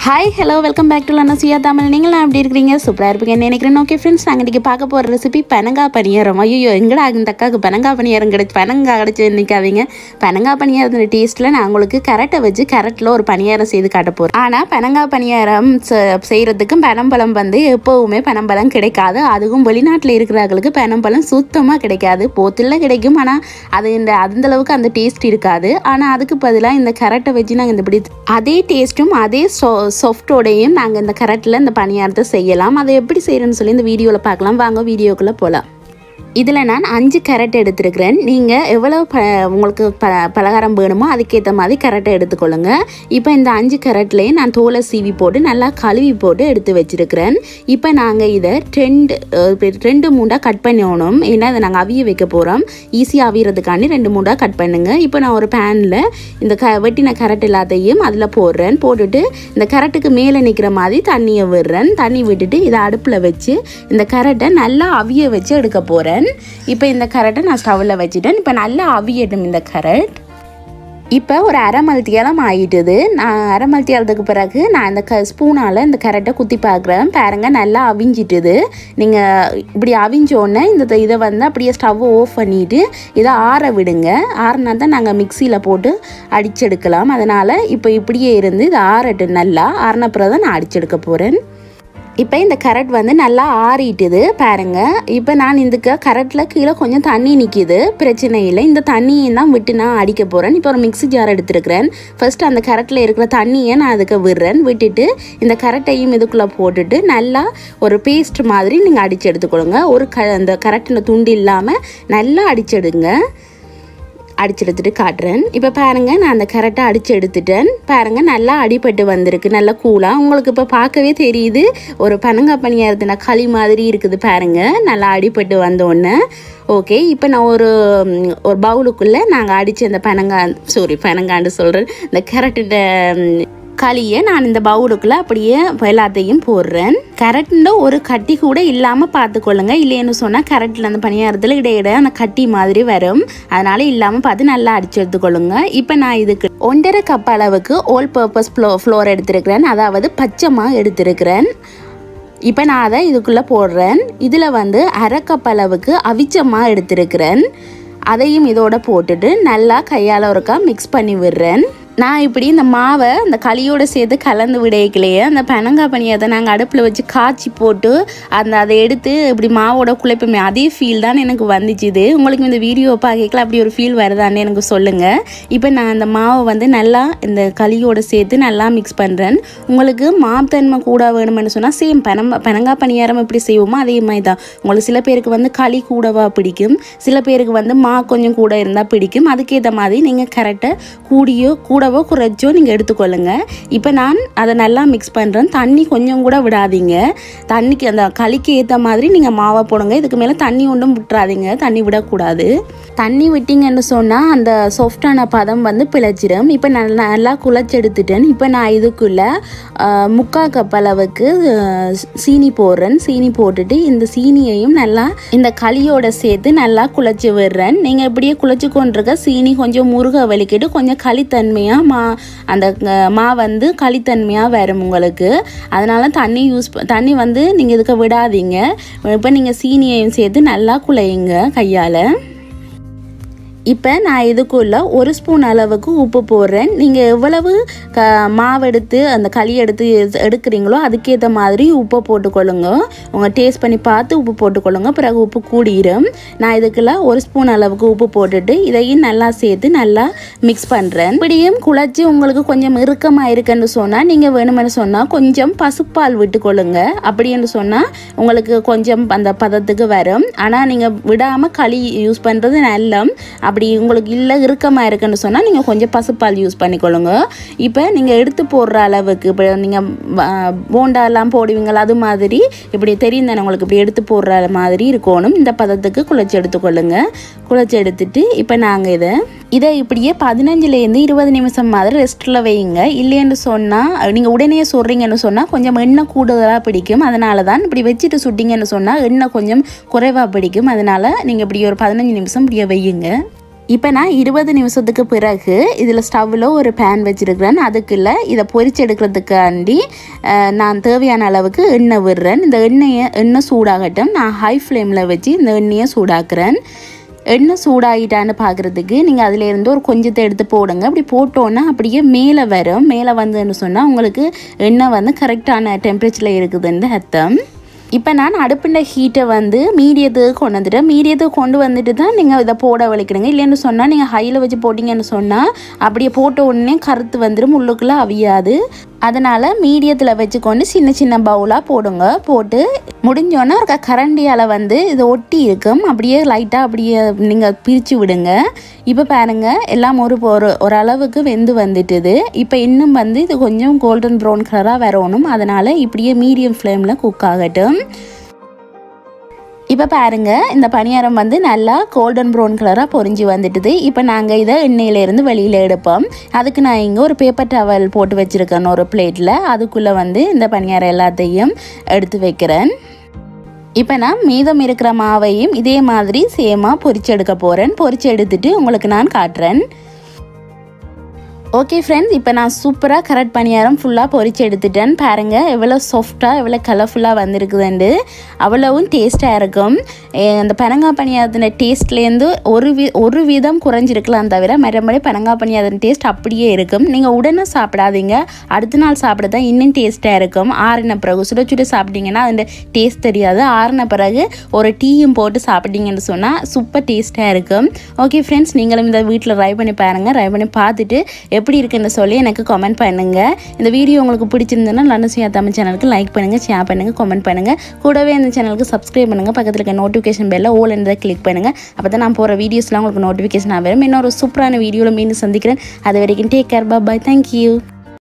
hi hello welcome back to லனசியா தமிழ் நீங்களாம் எப்படி இருக்கிறீங்க சூப்பராக இருப்பீங்கன்னு நினைக்கிறேன் ஓகே ஃப்ரெண்ட்ஸ் நாங்கள் இன்றைக்கி பார்க்க போகிற ரெசிபி பனங்காய் பணியாரம் ஐயோ எங்கடா இந்த அக்காவுக்கு பனங்காய் பணியாரம் கிடச்சி பனங்காய் கிடச்சி நிற்காதீங்க பனங்காய் பணியாரத்தின் டேஸ்ட்டில் நான் உங்களுக்கு கரெக்டை வச்சு கரெக்டில் ஒரு பணியாரம் செய்து காட்ட போகிறேன் ஆனால் பனங்காய் பணியாரம் செ- செய்கிறதுக்கும் பனம்பழம் வந்து எப்போவுமே பனம்பழம் கிடைக்காது அதுவும் வெளிநாட்டில் இருக்கிறவங்களுக்கு பனம்பழம் சுத்தமாக கிடைக்காது போத்தில் கிடைக்கும் ஆனால் அது இந்த அந்த அளவுக்கு அந்த டேஸ்ட் இருக்காது ஆனால் அதுக்கு பதிலாக இந்த கரெக்டை வச்சு நாங்கள் இந்த இப்படி அதே டேஸ்ட்டும் அதே சொ சாஃப்டோடையும் நாங்கள் இந்த கரெக்டில் இந்த பணியாரத்தை செய்யலாம் அதை எப்படி செய்கிறேன்னு சொல்லி இந்த வீடியோவில் பார்க்கலாம் வாங்க வீடியோக்குள்ளே போகலாம் இதில் நான் அஞ்சு கேரட் எடுத்துருக்கிறேன் நீங்கள் எவ்வளோ ப உங்களுக்கு ப பலகாரம் வேணுமோ அதுக்கேற்ற மாதிரி கேரட்டை எடுத்துக்கொள்ளுங்க இப்போ இந்த அஞ்சு கேரட்லேயும் நான் தோலை சீவி போட்டு நல்லா கழுவி போட்டு எடுத்து வச்சிருக்கிறேன் இப்போ நாங்கள் இதை ரெண்டு அஹ், இப்ப ரெண்டு மூண்டாக கட் பண்ணணும் ஏன்னா இதை நாங்கள் அவிய வைக்க போகிறோம் ஈஸியாக அவியறதுக்காண்டி ரெண்டு மூண்டாக கட் பண்ணுங்க இப்போ நான் ஒரு பேனில் இந்த க வெட்டின கேரட் எல்லாத்தையும் அதில் போடுறேன் போட்டுட்டு இந்த கேரட்டுக்கு மேலே நிற்கிற மாதிரி தண்ணியை விடுறேன் தண்ணி விட்டுட்டு இதை அடுப்பில் வச்சு இந்த கேரட்டை நல்லா அவிய வச்சு எடுக்க போகிறேன் இப்போ இந்த கேரட்டை நான் ஸ்டவ்வில் வச்சுட்டேன் இப்போ நல்லா அவியட்டும் இந்த கேரட் இப்போ ஒரு அரை மல்த்தியாலம் ஆயிட்டுது நான் அரை மல்த்தியாலத்துக்கு பிறகு நான் இந்த க ஸ்பூனால் இந்த கரெக்டாக குத்தி பார்க்குறேன் பாருங்க நல்லா அவிஞ்சிட்டுது நீங்கள் இப்படி அவிஞ்சோடனே இந்த த- இதை வந்து அப்படியே ஸ்டவ் ஆஃப் பண்ணிவிட்டு இதை ஆற விடுங்க ஆறினா தான் நாங்கள் மிக்சியில் போட்டு அடிச்செடுக்கலாம் அதனால் இப்போ இப்படியே இருந்து இது ஆறட்டும் நல்லா ஆறின பிறகு தான் நான் அடிச்செடுக்க போகிறேன் இப்போ இந்த கரட் வந்து நல்லா ஆறிட்டுது பாருங்க இப்போ நான் இதுக்கு கரட்டில் கீழே கொஞ்சம் தண்ணி நிற்கிது பிரச்சனை இல்லை இந்த தண்ணியை தான் விட்டு நான் அடிக்க போகிறேன் இப்போ ஒரு மிக்ஸி ஜார் எடுத்துருக்கிறேன் ஃபர்ஸ்ட் அந்த கரட்டில் இருக்கிற தண்ணியை நான் அதுக்கு விடுறேன் விட்டுட்டு இந்த கரட்டையும் இதுக்குள்ளே போட்டுட்டு நல்லா ஒரு பேஸ்ட் மாதிரி நீங்கள் அடித்து எடுத்துக்கொள்ளுங்க ஒரு க அந்த கரட்டில் துண்டு இல்லாமல் நல்லா அடிச்செடுங்க அடிச்சு எடுத்துட்டு காட்டுறேன் இப்போ பாருங்க நான் அந்த கரெக்டை அடிச்சு எடுத்துட்டேன் பாருங்க நல்லா அடிபட்டு வந்திருக்கு நல்லா கூலாக உங்களுக்கு இப்போ பார்க்கவே தெரியுது ஒரு பனங்காய் பணியாரத்தின களி மாதிரி இருக்குது பாருங்க நல்லா அடிபட்டு வந்தோடனே ஓகே இப்போ நான் ஒரு ம், ஒரு பவுலுக்குள்ளே நாங்கள் அடித்த அந்த பனங்காய் சாரி பனங்காண்டு சொல்கிறேன் இந்த கேரட்டோட களியை நான் இந்த பவுலுக்குள்ளே அப்படியே எல்லாத்தையும் போடுறேன் கரெக்டில் ஒரு கட்டி கூட இல்லாமல் பார்த்துக்கொள்ளுங்க இல்லைன்னு சொன்னால் கரெக்டில் அந்த பணியாரத்தில் இடையிட அந்த கட்டி மாதிரி வரும் அதனால இல்லாமல் பார்த்து நல்லா அடிச்சு எடுத்துக்கொள்ளுங்க இப்போ நான் இதுக்கு ஒன்றரை கப் அளவுக்கு ஓல் பர்பஸ் ஃப்ளோ ஃப்ளோர் எடுத்திருக்கிறேன் அதாவது பச்சைமா எடுத்திருக்கிறேன் இப்போ நான் அதை இதுக்குள்ளே போடுறேன் இதில் வந்து அரை கப் அளவுக்கு அவிச்சமா எடுத்திருக்கிறேன் அதையும் இதோட போட்டுட்டு நல்லா கையால் ஒருக்கா மிக்ஸ் பண்ணி விடுறேன் நான் இப்படி இந்த மாவை அந்த களியோட சேர்த்து கலந்து விடைக்கலையே அந்த பனங்காய் பணியாரத்தை நாங்கள் அடுப்பில் வச்சு காய்ச்சி போட்டு அந்த அதை எடுத்து இப்படி மாவோட குழைப்புமே அதே ஃபீல் தான் எனக்கு வந்துச்சுது உங்களுக்கு இந்த வீடியோ பார்க்கல அப்படி ஒரு ஃபீல் வருதான்னு எனக்கு சொல்லுங்கள் இப்போ நான் அந்த மாவை வந்து நல்லா இந்த களியோட சேர்த்து நல்லா மிக்ஸ் பண்ணுறேன் உங்களுக்கு மாத்தன்மை கூட வேணும்னு சொன்னால் சேம் பனம் பனங்காய் பணியாரம் எப்படி செய்வோமோ அதே மாதிரி தான் உங்களுக்கு சில பேருக்கு வந்து களி கூடவா பிடிக்கும் சில பேருக்கு வந்து மா கொஞ்சம் கூட இருந்தால் பிடிக்கும் அதுக்கேற்ற மாதிரி நீங்கள் கரெக்டாக கூடியோ கூடவோ குறைச்சோ நீங்கள் எடுத்துக்கொள்ளுங்க இப்போ நான் அதை நல்லா மிக்ஸ் பண்ணுறேன் தண்ணி கொஞ்சம் கூட விடாதீங்க தண்ணிக்கு அந்த களிக்கு ஏற்ற மாதிரி நீங்கள் மாவை போடுங்க இதுக்கு மேலே தண்ணி ஒன்றும் விட்டுறாதீங்க தண்ணி விடக்கூடாது தண்ணி விட்டீங்கன்னு சொன்னால் அந்த சாஃப்டான பதம் வந்து பிழைச்சிடும் இப்போ நல்லா நல்லா குழச்சி எடுத்துட்டேன் இப்போ நான் இதுக்குள்ளே ஆஹ், முக்கால் கப் அளவுக்கு ஆஹ், சீனி போடுறேன் சீனி போட்டுட்டு இந்த சீனியையும் நல்லா இந்த களியோட சேர்த்து நல்லா குழச்சி விடுறேன் நீங்கள் இப்படியே குழச்சி கொண்டிருக்க சீனி கொஞ்சம் முருக வலிக்கிட்டு கொஞ்சம் களித்தன்மையாக மா அந்த ஆஹ், மா வந்து களித்தன்மையாக வரும் உங்களுக்கு அதனால தண்ணி யூஸ் தண்ணி வந்து நீங்கள் இதுக்கு விடாதீங்க இப்போ நீங்கள் சீனியையும் சேர்த்து நல்லா குழையுங்க கையால் இப்போ நான் இதுக்குள்ள ஒரு ஸ்பூன் அளவுக்கு உப்பு போடுறேன் நீங்கள் எவ்வளவு க மாவு எடுத்து அந்த களி எடுத்து எ- எடுக்கிறீங்களோ அதுக்கேற்ற மாதிரி உப்பை போட்டுக்கொள்ளுங்க உங்கள் டேஸ்ட் பண்ணி பார்த்து உப்பு போட்டுக்கொள்ளுங்க பிறகு உப்பு கூடிரும் நான் இதுக்குள்ள ஒரு ஸ்பூன் அளவுக்கு உப்பு போட்டுட்டு இதையும் நல்லா சேர்த்து நல்லா மிக்ஸ் பண்ணுறேன் இப்படியும் குழச்சி உங்களுக்கு கொஞ்சம் இறுக்கமாக இருக்குன்னு சொன்னால் நீங்கள் வேணுமென்னு சொன்னால் கொஞ்சம் பசுப்பால் விட்டுக்கொள்ளுங்க அப்படின்னு சொன்னால் உங்களுக்கு கொஞ்சம் அந்த பதத்துக்கு வரும் ஆனால் நீங்கள் விடாமல் களி யூஸ் பண்ணுறது நல்லம் அப்படி உங்களுக்கு இல்லை இறுக்கமாக இருக்குன்னு சொன்னால் நீங்கள் கொஞ்சம் பசுப்பால் யூஸ் பண்ணிக்கொள்ளுங்க இப்போ நீங்கள் எடுத்து போடுற அளவுக்கு இப்போ நீங்கள் போண்டாலாம் போடுவீங்களா அது மாதிரி இப்படி தெரியும் தானே உங்களுக்கு இப்படி எடுத்து போடுற மாதிரி இருக்கணும் இந்த பதத்துக்கு குழச்சி எடுத்துக்கொள்ளுங்க குழச்சி எடுத்துட்டு இப்போ நாங்கள் இதை இதை இப்படியே பதினஞ்சுலேருந்து இருபது நிமிஷம் மாதிரி ரெஸ்ட்டில் வைங்க இல்லைன்னு சொன்னால் நீங்கள் உடனே சொல்கிறீங்கன்னு சொன்னால் கொஞ்சம் எண்ணெய் கூடுதலாக பிடிக்கும் அதனால தான் இப்படி வச்சுட்டு சுட்டிங்கன்னு சொன்னால் எண்ணெய் கொஞ்சம் குறைவாக பிடிக்கும் அதனால் நீங்கள் இப்படி ஒரு பதினஞ்சு நிமிஷம் இப்படியே வையுங்க இப்போ நான் இருபது நிமிஷத்துக்கு பிறகு இதில் ஸ்டவ்வில் ஒரு பேன் வச்சுருக்கிறேன் அதுக்குள்ள இதை பொரிச்சு எடுக்கிறதுக்காண்டி அஹ், நான் தேவையான அளவுக்கு எண்ணெய் விடுறேன் இந்த எண்ணெயை எண்ணெய் சூடாகட்டும் நான் ஹை ஃப்ளேமில் வச்சு இந்த எண்ணெயை சூடாக்குறேன் எண்ணெய் சூடாகிட்டான்னு பார்க்குறதுக்கு நீங்கள் அதில் இருந்து ஒரு கொஞ்சத்தை எடுத்து போடுங்க அப்படி போட்டோன்னா அப்படியே மேலே வரும் மேலே வந்துன்னு சொன்னால் உங்களுக்கு எண்ணெய் வந்து கரெக்டான டெம்பரேச்சரில் இருக்குதுன்னு அர்த்தம் இப்போ நான் அடுப்புண்ட ஹீட்டை வந்து மீடியத்துக்கு கொண்டு வந்துட்டேன் மீடியத்துக்கு கொண்டு வந்துட்டு தான் நீங்கள் இதை போட வலிக்கணுங்க இல்லைன்னு சொன்னால் நீங்கள் ஹையில் வச்சு போட்டிங்கன்னு சொன்னால் அப்படியே போட்ட உடனே கருத்து வந்துடும் உள்ளுக்குள்ளே அவியாது அதனால் மீடியத்தில் வச்சுக்கொண்டு சின்ன சின்ன பவுலாக போடுங்க போட்டு முடிஞ்சோன்னே ஒரு க- கரண்டியால் வந்து இது ஒட்டி இருக்கும் அப்படியே லைட்டாக அப்படியே நீங்கள் பிரித்து விடுங்க இப்போ பாருங்க எல்லாம் ஒரு ஒரு ஓரளவுக்கு வெந்து வந்துட்டுது இப்போ இன்னும் வந்து இது கொஞ்சம் கோல்டன் ப்ரௌன் கலராக வரணும் அதனால் இப்படியே மீடியம் ஃப்ளேமில் குக் ஆகட்டும் இப்போ பாருங்க இந்த பணியாரம் வந்து நல்லா கோல்டன் ப்ரௌன் கலராக பொரிஞ்சு வந்துட்டுது இப்போ நாங்கள் இதை எண்ணெயிலேருந்து வெளியில் எடுப்போம் அதுக்கு நான் இங்கே ஒரு பேப்பர் டவல் போட்டு வச்சுருக்கேன் ஒரு பிளேட்டில் அதுக்குள்ளே வந்து இந்த பணியாரம் எல்லாத்தையும் எடுத்து வைக்கிறேன் இப்போ நான் மீதம் இருக்கிற மாவையும் இதே மாதிரி சேமாக பொரிச்சு எடுக்க போகிறேன் பொரிச்சு எடுத்துட்டு உங்களுக்கு நான் காட்டுறேன் ஓகே ஃப்ரெண்ட்ஸ் இப்போ நான் சூப்பராக கரெக்ட் பணியாரம் ஃபுல்லாக பொரிச்சு எடுத்துட்டேன் பாருங்கள் எவ்வளோ சாஃப்டாக எவ்வளோ கலர்ஃபுல்லாக வந்திருக்குதுண்டு அவ்வளவும் டேஸ்ட்டாக இருக்கும் அஹ் அந்த பனங்காய் பணியாரத்தின டேஸ்ட்லேருந்து ஒரு வி ஒரு விதம் குறைஞ்சிருக்கலாம் தவிர மற்றபடி பனங்காய் பணியாரத்தின் டேஸ்ட் அப்படியே இருக்கும் நீங்கள் உடனே சாப்பிடாதீங்க அடுத்த நாள் சாப்பிட தான் இன்னும் டேஸ்ட்டாக இருக்கும் ஆறின பிறகு சுட சுட சாப்பிட்டீங்கன்னா அந்த டேஸ்ட் தெரியாது ஆறின பிறகு ஒரு டீயும் போட்டு சாப்பிட்டீங்கன்னு சொன்னால் சூப்பர் டேஸ்ட்டாக இருக்கும் ஓகே ஃப்ரெண்ட்ஸ் நீங்களும் இந்த வீட்டில் ட்ரை பண்ணி பாருங்கள் ட்ரை பண்ணி பார்த்துட்டு எப்படி இருக்குன்னு சொல்லி எனக்கு கமெண்ட் பண்ணுங்கள் இந்த வீடியோ உங்களுக்கு பிடிச்சிருந்ததுன்னா லண்டன் சுயா தமிழ் சேனலுக்கு லைக் பண்ணுங்கள் ஷேர் பண்ணுங்கள் கமெண்ட் பண்ணுங்கள் கூடவே இந்த சேனலுக்கு சப்ஸ்கிரைப் பண்ணுங்கள் பக்கத்தில் இருக்க நோட்டிஃபிகேஷன் பெல்ல ஓல் என்றதை கிளிக் பண்ணுங்கள் அப்போ தான் நான் போகிற வீடியோஸ்லாம் உங்களுக்கு நோட்டிஃபிகேஷன் வரும் இன்னொரு சூப்பரான வீடியோவில் மீண்டும் சந்திக்கிறேன் அது வரைக்கும் டேக் கேர் பாய் தேங்க்யூ